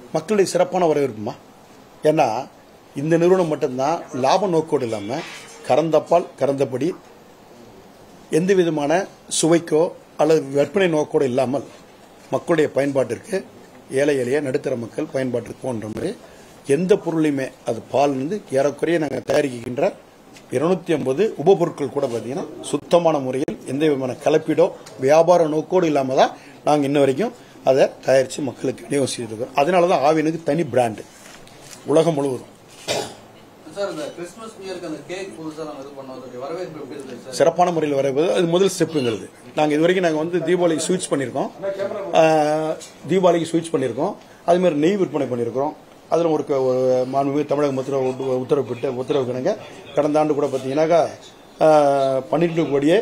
மக்களுடைய சிறப்பான வரவேற்புமா ஏன்னா இந்த நிறுவனம் மட்டும்தான் லாப நோக்கோடு இல்லாமல் கறந்தப்பால் கறந்தபடி எந்த விதமான சுவைக்கோ அல்லது விற்பனை நோக்கோடு இல்லாமல் மக்களுடைய பயன்பாட்டிற்கு ஏழை எளிய நடுத்தர மக்கள் பயன்பாட்டிற்கு போன்ற மாதிரி எந்த பொருளையுமே அது பால் வந்து ஏறக்குறைய நாங்கள் தயாரிக்கின்ற இருநூத்தி ஐம்பது உபபொருட்கள் கூட பார்த்தீங்கன்னா சுத்தமான முறையில் எந்த விதமான கலப்பீடோ வியாபார நோக்கோடு இல்லாமல் தான் நாங்கள் இன்ன வரைக்கும் அதை தயாரித்து மக்களுக்கு விநியோகம் செய்திருக்கோம் அதனால தான் ஆவினுக்கு தனி பிராண்டு உலகம் முழுவதும் சார் இந்த கிறிஸ்துமஸ் நியூ இயர்க்கு அந்த கேக் புதுசா நம்ம இது பண்ணோம் அதோடைய வரவேற்பு எப்படி இருக்கு சார் சிறப்பான முறையில் வரப்போது அது முதல் ஸ்டெப்புங்கிறது நாங்கள் இது வரைக்கும் நாங்கள் வந்து தீபாவளிக்கு ஸ்வீட்ஸ் பண்ணியிருக்கோம் ஆஹ், தீபாவளிக்கு ஸ்வீட்ஸ் பண்ணியிருக்கோம் அது மாதிரி நெய் விற்பனை பண்ணியிருக்கிறோம் அதில் ஒரு க- ஒரு மாண்புமிகு தமிழக உத்தரவு உட்டு- உத்தரவிட்டு உத்தரவு கிணங்க கடந்த ஆண்டு கூட பார்த்தீங்கன்னாக்கா ஆஹ், பன்னிரெண்டு கோடியே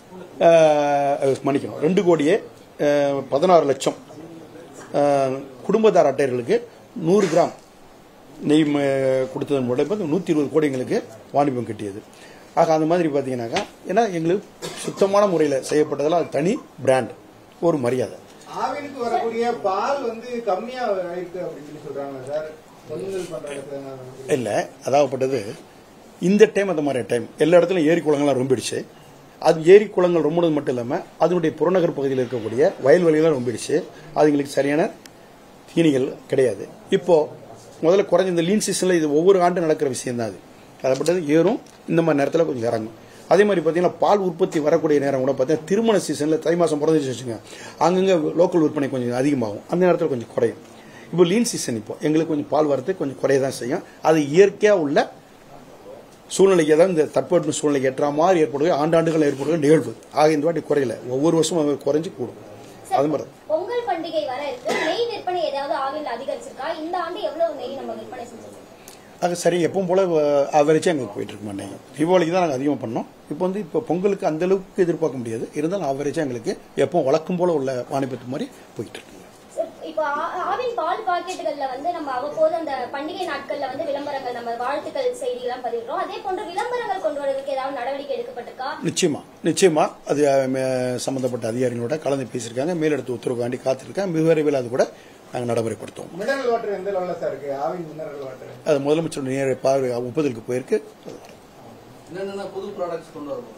ஆஹ், மன்னிக்கணும் ரெண்டு கோடியே ஆஹ், பதினாறு லட்சம் ஆஹ், குடும்பத்தார் அட்டையர்களுக்கு நூறு கிராம் நெய் ம- கொடுத்ததன் மூலம் வந்து நூற்றி இருபது கோடி எங்களுக்கு வாணிபம் கிட்டியது ஆக அந்த மாதிரி பார்த்தீங்கன்னாக்கா ஏன்னா எங்களுக்கு சுத்தமான முறையில் செய்யப்பட்டதெல்லாம் அது தனி பிராண்ட் ஒரு மரியாதை ஆவினுக்கு வரக்கூடிய பால் வந்து கம்மியா இருக்கு அப்படின்னு சொல்லி சொல்றாங்க சார் பொங்கல் பண்றது இல்லை அதாகப்பட்டது இந்த டைம் அந்த மாதிரி டைம் எல்லா இடத்துலையும் ஏரி குளங்கள்லாம் ரொம்பிடுச்சு அது ஏரி குளங்கள் ரொம்பினது மட்டும் இல்லாமல் அதனுடைய புறநகர் பகுதியில் இருக்கக்கூடிய வயல்வெளியெல்லாம் ரொம்பிடுச்சு அது எங்களுக்கு சரியான தீனிகள் கிடையாது இப்போ முதல்ல குறைஞ்ச இந்த லீன் சீசனில் இது ஒவ்வொரு ஆண்டும் நடக்கிற விஷயம் தான் அது அதைப்பட்டது ஏறும் இந்த மாதிரி நேரத்தில் கொஞ்சம் இறங்கும் அதே மாதிரி பார்த்தீங்கன்னா பால் உற்பத்தி வரக்கூடிய நேரம் கூட பார்த்தீங்கன்னா திருமண சீசனில் தை மாதம் பிறந்துச்சு வச்சுங்க அங்கங்கே லோக்கல் விற்பனை கொஞ்சம் அதிகமாகும் அந்த நேரத்தில் கொஞ்சம் குறையும் இப்போ லீன் சீசன் இப்போ எங்களுக்கு கொஞ்சம் பால் வரது கொஞ்சம் குறைய தான் செய்யும் அது இயற்கையாக உள்ள சூழ்நிலைக்கு தான் இந்த தட்பவெட்ப சூழ்நிலைக்கு ஏற்ற மாதிரி ஏற்படுகிற ஆண்டாண்டுகள் ஏற்படுகிற நிகழ்வு ஆக இந்த வாட்டி குறையல ஒவ்வொரு வருஷமும் அது குறைஞ்சு கூடும் அது மாதிரி தான். பொங்கல் பண்டிகை வர இருக்கு நெய் விற்பனை ஏதாவது ஆவியில் அதிகரிச்சிருக்கா இந்த ஆண்டு எவ்வளவு நெய் நம்ம விற்பனை செஞ்சிருக்கோம் அது சரி எப்பவும் போல ஆவரேஜாக எங்களுக்கு போயிட்டு இருக்கு மாட்டேங்க தீபாவளிக்கு தான் நாங்கள் அதிகமாக பண்ணோம் இப்போ வந்து இப்போ பொங்கலுக்கு அந்த அளவுக்கு எதிர்பார்க்க முடியாது இருந்தாலும் ஆவரேஜாக எங்களுக்கு எப்பவும் வழக்கம் போல உள்ள வாணிபத்து மாதிரி போயிட்டு இருக்கு சார், இப்போ ஆ- ஆவின் பால் பாக்கெட்டுகள்ல வந்து நம்ம அவ்வப்போது அந்த பண்டிகை நாட்கள்ல வந்து விளம்பரங்கள் நம்ம வாழ்த்துக்கள் செய்திகள்லாம் பதிவிடுறோம் அதே போன்று விளம்பரங்கள் கொண்டு வரதுக்கு ஏதாவது நடவடிக்கை எடுக்கப்பட்டிருக்கா நிச்சயமா நிச்சயமா அது அஹ், மே- சம்பந்தப்பட்ட அதிகாரிகளோட கலந்து பேசியிருக்காங்க மேலெடுத்து உத்தரவுக்காண்டி காத்திருக்காங்க மிக விரைவில் அது கூட நாங்கள் நடைமுறைப்படுத்துவோம் மினரல் வாட்டர் எந்த லெவல்ல சார் இருக்கு ஆவின் மினரல் வாட்டர் அது முதலமைச்சர் நேர பார்வை ஒப்புதலுக்கு போயிருக்கு என்னென்ன புது ப்ராடக்ட்ஸ் கொண்டு வரணும்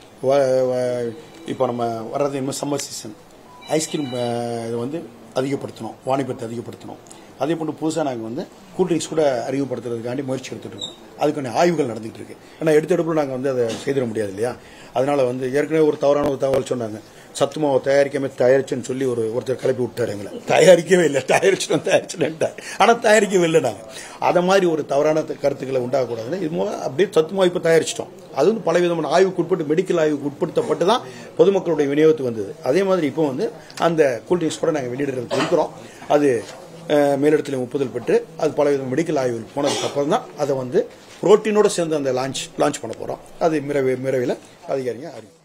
வ- வ- இப்போ நம்ம வர்றது இனிமேல் சம்மர் சீசன் ஐஸ்கிரீம் இதை வந்து அதிகப்படுத்தணும் வாணிபத்தை அதிகப்படுத்தணும் அதே போன்று புதுசாக நாங்கள் வந்து கூல்ட்ரிங்க்ஸ் கூட அறிமுகப்படுத்துறதுக்காண்டி முயற்சி எடுத்துட்டு இருக்கோம் அதுக்கான ஆய்வுகள் நடந்துகிட்டு இருக்கு ஏன்னா எடுத்த எடுப்பில் நாங்கள் வந்து அதை செய்திட முடியாது இல்லையா அதனால வந்து ஏற்கனவே ஒரு தவறான ஒரு தகவல் சொன்னாங்க சத்து மாவு தயாரிக்காம தயாரிச்சுன்னு சொல்லி ஒரு ஒருத்தர் கிளப்பி விட்டார் எங்களை தயாரிக்கவே இல்லை தயாரிச்சிட்டோம் தயாரிச்சிட்டேன் ஆனால் தயாரிக்கவே இல்லை நாங்கள் அதை மாதிரி ஒரு தவறான த- கருத்துக்களை உண்டாகக்கூடாதுன்னு இது மூலம் அப்படியே சத்து மாவு இப்போ தயாரிச்சிட்டோம் அது வந்து பல விதமான ஆய்வுக்கு உட்பட்டு மெடிக்கல் ஆய்வுக்கு உட்படுத்தப்பட்டு தான் பொதுமக்களுடைய விநியோகத்துக்கு வந்தது அதே மாதிரி இப்போ வந்து அந்த கூல்ட்ரிங்க்ஸ் கூட நாங்கள் வெளியிடுறதுக்கு இருக்கிறோம் அது அஹ், மேலிடத்தில் ஒப்புதல் பெற்று அது பல வித மெடிக்கல் ஆய்வுகள் போனதுக்கு அப்புறம் தான் அதை வந்து புரோட்டீனோட சேர்ந்து அந்த லான்ச் லான்ச் பண்ண போகிறோம் அது மிரவி மிரவியில் அதிகாரிங்க அறிவிக்கும்